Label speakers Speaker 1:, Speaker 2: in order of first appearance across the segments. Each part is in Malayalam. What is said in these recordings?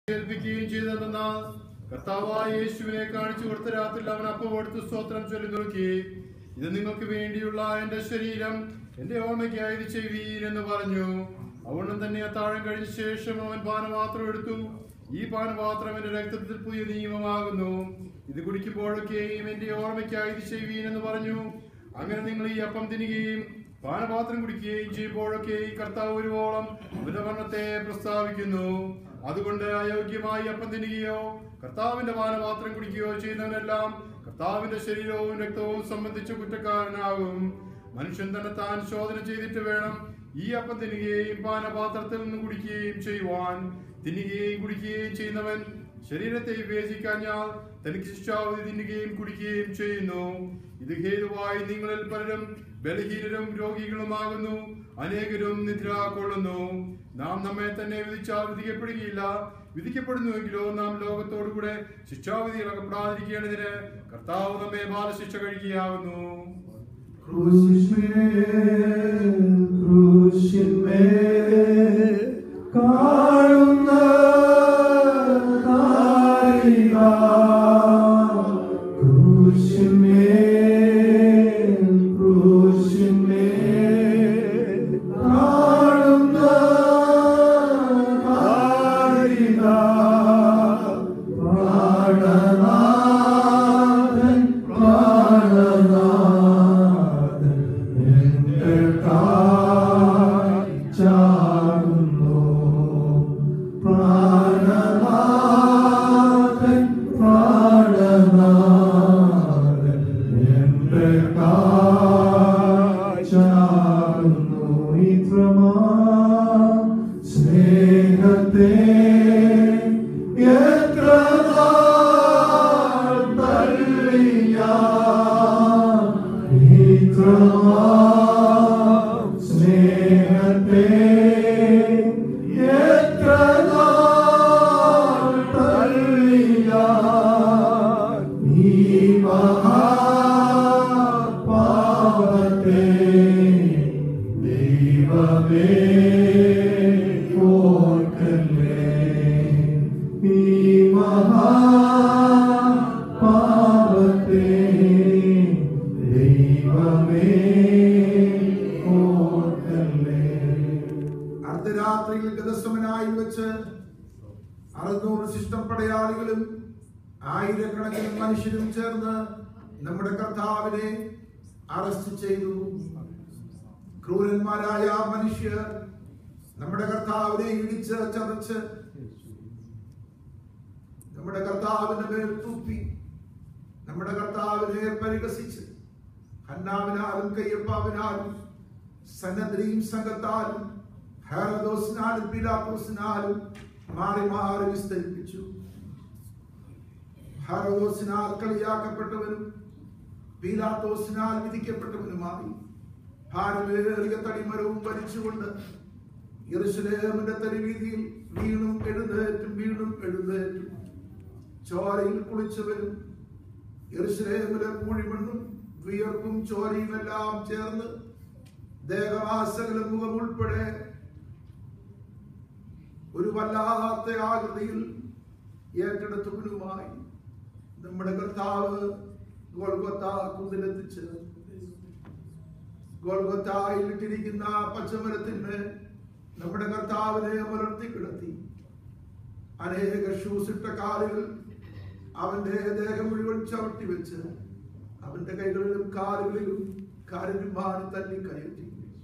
Speaker 1: ഏൽപ്പിക്കുകയും ചെയ്തതെന്നാൽ കർത്താവായ യേശുവിനെ കാണിച്ചു കൊടുത്ത രാത്രിയിൽ അവൻ അപ്പം എടുത്ത് സ്തോത്രം ചൊല്ലി നോക്കി ഇത് നിങ്ങൾക്ക് വേണ്ടിയുള്ള എന്റെ ശരീരം എന്റെ ഓർമ്മയ്ക്കായി ഇത് ചെയ്യുവീൻ എന്ന് പറഞ്ഞു അവണ്ണം തന്നെ അത്താഴം കഴിഞ്ഞ ശേഷം അവൻ പാനപാത്രം എടുത്തു ഈ പാനപാത്രം എന്റെ രക്തത്തിൽ പുതിയ നിയമമാകുന്നു ഇത് കുടിക്കുമ്പോഴൊക്കെയും എന്റെ ഓർമ്മയ്ക്കായി ഇത് ചെയ്യുവീൻ എന്ന് പറഞ്ഞു അങ്ങനെ നിങ്ങൾ ഈ അപ്പം തിന്നുകയും പാനപാത്രം കുടിക്കുകയും ചെയ്യുമ്പോഴൊക്കെ ഈ കർത്താവ് ഒരുവോളം ബുധമരണത്തെ പ്രസ്താവിക്കുന്നു അതുകൊണ്ട് അയോഗ്യമായി അപ്പം തിന്നുകയോ കർത്താവിന്റെ പാനപാത്രം കുടിക്കുകയോ ചെയ്യുന്നവനെല്ലാം കർത്താവിന്റെ ശരീരവും രക്തവും സംബന്ധിച്ച് കുറ്റക്കാരനാകും മനുഷ്യൻ തന്നെ താൻ ശോധന ചെയ്തിട്ട് വേണം ഈ അപ്പം തിന്നുകയും പാനപാത്രത്തിൽ നിന്ന് കുടിക്കുകയും ചെയ്യുവാൻ തിന്നുകയും കുടിക്കുകയും ചെയ്യുന്നവൻ ശരീരത്തെ വിവേചിക്കാഞ്ഞാൽ തനിക്ക് ശിക്ഷാവധി തിന്നുകയും കുടിക്കുകയും ചെയ്യുന്നു ഇത് ഹേതുവായി നിങ്ങളിൽ പലരും ബലഹീനരും രോഗികളുമാകുന്നു അനേകരും നിദ്ര കൊള്ളുന്നു നാം നമ്മെ തന്നെ വിധിച്ചാൽ വിധിക്കപ്പെടുകയില്ല വിധിക്കപ്പെടുന്നുവെങ്കിലോ നാം ലോകത്തോടു കൂടെ ശിക്ഷാവിധി ഇളകപ്പെടാതിരിക്കേണ്ടതിന് കർത്താവ് നമ്മെ ബാലശിക്ഷ കഴിക്കുകയാകുന്നു
Speaker 2: ക്രൂശിന്മേൽ ക്രൂശിന്മേൽ കാണുന്ന കാരിക ക്രൂശിന്മേൽ ക്രൂശിന്മേൽ കാണുന്ന കാരിക പ്രാണനാഥൻ പ്രാണനാഥൻ എന്റെ ചാകുന്നു പ്രാണനാഥൻ പ്രാണനാഥൻ എന്റെ ചാകുന്നു ഇത്രമാ സ്നേഹത്തെ എത്ര നാൾ തള്ളിയ ഇത്രമാ സ്നേഹത്തെ എത്ര നാൾ തള്ളിയ ഈ മഹാപാപത്തെ ദൈവമേ ഓർക്കല്ലേ ഈ മഹാപാപത്തെ ദൈവമേ ഓർക്കല്ലേ
Speaker 3: അർദ്ധരാത്രിയിൽ ഗതസമനായി വെച്ച് അറുന്നൂറ് ശിഷ്ടം പടയാളികളും ആയിരക്കണക്കിന് മനുഷ്യരും ചേർന്ന് നമ്മുടെ കർത്താവിനെ അറസ്റ്റ് ചെയ്തു ക്രൂരന്മാരായ ആ മനുഷ്യർ നമ്മുടെ കർത്താവിനെ ഇടിച്ച് ചതച്ച് നമ്മുടെ കർത്താവിന്റെ മേൽ തുപ്പി നമ്മുടെ കർത്താവിനെ പരിഹസിച്ച് ഹന്നാവിനാലും കയ്യപ്പാവിനാലും സന്നദ്രയും സംഘത്താലും ഹെറദോസിനാലും പിലാത്തോസിനാലും മാറി മാറി വിസ്തരിപ്പിച്ചു ഹെറദോസിനാൽ കളിയാക്കപ്പെട്ടവനും പീലാത്തോസിനാൽ വിധിക്കപ്പെട്ടവനുമായി ഭാരമേറിയ തടിമരവും വലിച്ചുകൊണ്ട് യെരുശലേമിന്റെ തെരുവീതിയിൽ വീണും എഴുന്നേറ്റും വീണും എഴുന്നേറ്റും ചോരയിൽ കുളിച്ചവരും യെരുശലേമിലെ പൂഴിമണ്ണും വിയർപ്പും ചോരയും എല്ലാം ചേർന്ന് ദേഹവാസകല മുഖം ഉൾപ്പെടെ ഒരു വല്ലാത്ത ആകൃതിയിൽ ഏറ്റെടുത്തവനുമായി നമ്മുടെ കർത്താവ് ഗോൾഗൊത്ത കുതിലെത്തിച്ച് ഗോൾഗൊത്തായിൽ ഇട്ടിരിക്കുന്ന പച്ചമരത്തിന് നമ്മുടെ കർത്താവിനെ മലർത്തി കിടത്തി അനേക ഷൂസിട്ട കാലുകൾ അവന്റെ ദേഹം മുഴുവൻ ചവിട്ടി വെച്ച് അവന്റെ കൈകളിലും കാലുകളിലും കാലിലും മാറി തല്ലി കയറ്റി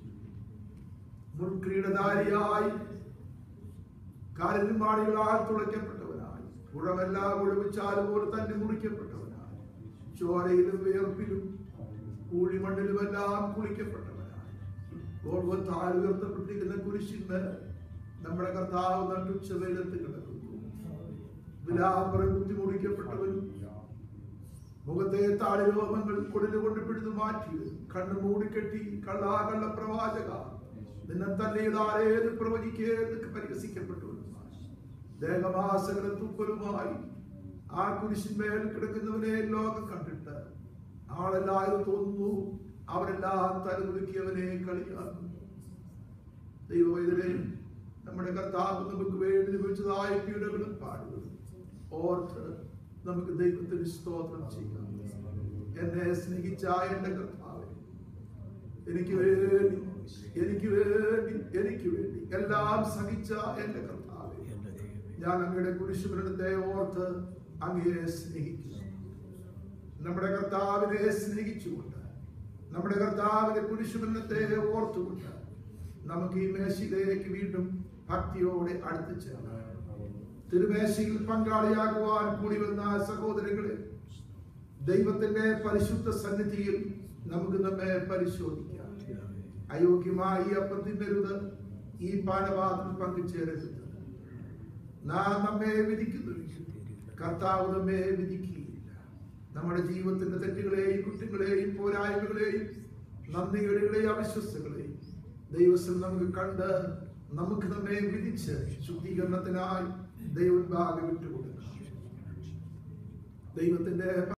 Speaker 3: മുൻക്രീഡധാരിയായി കാലിലും മാടികളാൽ തുളയ്ക്കപ്പെട്ടവനായി പുറമെല്ലാം ഒഴിവിച്ചാലും പോലെ തന്നെ മുറിക്കപ്പെട്ടവനായി ചോരയിലും വിയർപ്പിലും കൂഴിമണ്ണിലുമെല്ലാം കുളിക്കപ്പെട്ടവനായി ഗോൾഗൊത്താൽ ഉയർത്തപ്പെട്ടിരിക്കുന്ന കുരിശിന്ന് നമ്മുടെ കർത്താവ് നട്ടുച്ച വെയിലത്ത് കിടക്കുന്നു വിലാപുരം കുത്തി മുറിക്കപ്പെട്ടവനും മുഖത്തെ താളിരോമങ്ങൾ കുടല് കൊണ്ട് പിടിച്ചു മാറ്റി കണ്ണു മൂടിക്കെട്ടി കള്ളാ കള്ള പ്രവാചക നിന്നെ തല്ലിയതാരേത് പ്രവചിക്കേന്ന് പരിഹസിക്കപ്പെട്ടു ദേഹമാസകല തുപ്പലുമായി ആ കുരിശിന്മേൽ കിടക്കുന്നവനെ ലോകം കണ്ടിട്ട് ആളെല്ലാവരും തോന്നുന്നു അവരെല്ലാം തലകുലുക്കിയവനെ കളിയാക്കുന്നു ദൈവവൈദ്യരെ നമ്മുടെ കർത്താവ് നമുക്ക് വേണ്ടി ലഭിച്ചതായ പീഡകളും പാടുകളും ഓർത്ത് നമുക്ക് ദൈവത്തിന് സ്തോത്രം ചെയ്യാം എന്നെ സ്നേഹിച്ച എന്റെ കർത്താവെ എനിക്ക് വേണ്ടി എനിക്ക് വേണ്ടി എനിക്ക് വേണ്ടി എല്ലാം സഹിച്ച എന്റെ കർത്താവെ ഞാൻ അങ്ങയുടെ കുരിശുമരണത്തെ ഓർത്ത് അങ്ങയെ സ്നേഹിക്കുന്നു നമ്മുടെ കർത്താവിനെ സ്നേഹിച്ചുകൊണ്ട് നമ്മുടെ കർത്താവിന്റെ കുരിശുമരണത്തെ ഓർത്തുകൊണ്ട് നമുക്ക് ഈ മേശയിലേക്ക് വീണ്ടും ഭക്തിയോടെ അടുത്ത് ചേർന്ന് തിരുമേശയിൽ പങ്കാളിയാകുവാൻ കൂടി വന്ന സഹോദരങ്ങളെ ദൈവത്തിന്റെ പരിശുദ്ധ സന്നിധിയിൽ നമുക്ക് നമ്മെ പരിശോധിക്കാം അയോഗ്യമായി ഈ അപ്പം തിന്നരുത് ഈ പാനപാത്രം പങ്കുചേരരുത് നാം നമ്മെ വിധിക്കുന്നുവെങ്കിൽ കർത്താവ് നമ്മെ വിധിക്കുകയില്ല നമ്മുടെ ജീവിതത്തിന്റെ തെറ്റുകളെയും കുറ്റങ്ങളെയും പോരായ്മകളെയും നന്ദികളെയും അവിശ്വസ്തകളെയും ദൈവസ്ഥ നമുക്ക് കണ്ട് നമുക്ക് നമ്മെ വിധിച്ച് ശുദ്ധീകരണത്തിനായി ദൈവഭാഗം വിട്ടുകൊടുക്കാം ദൈവത്തിന്റെ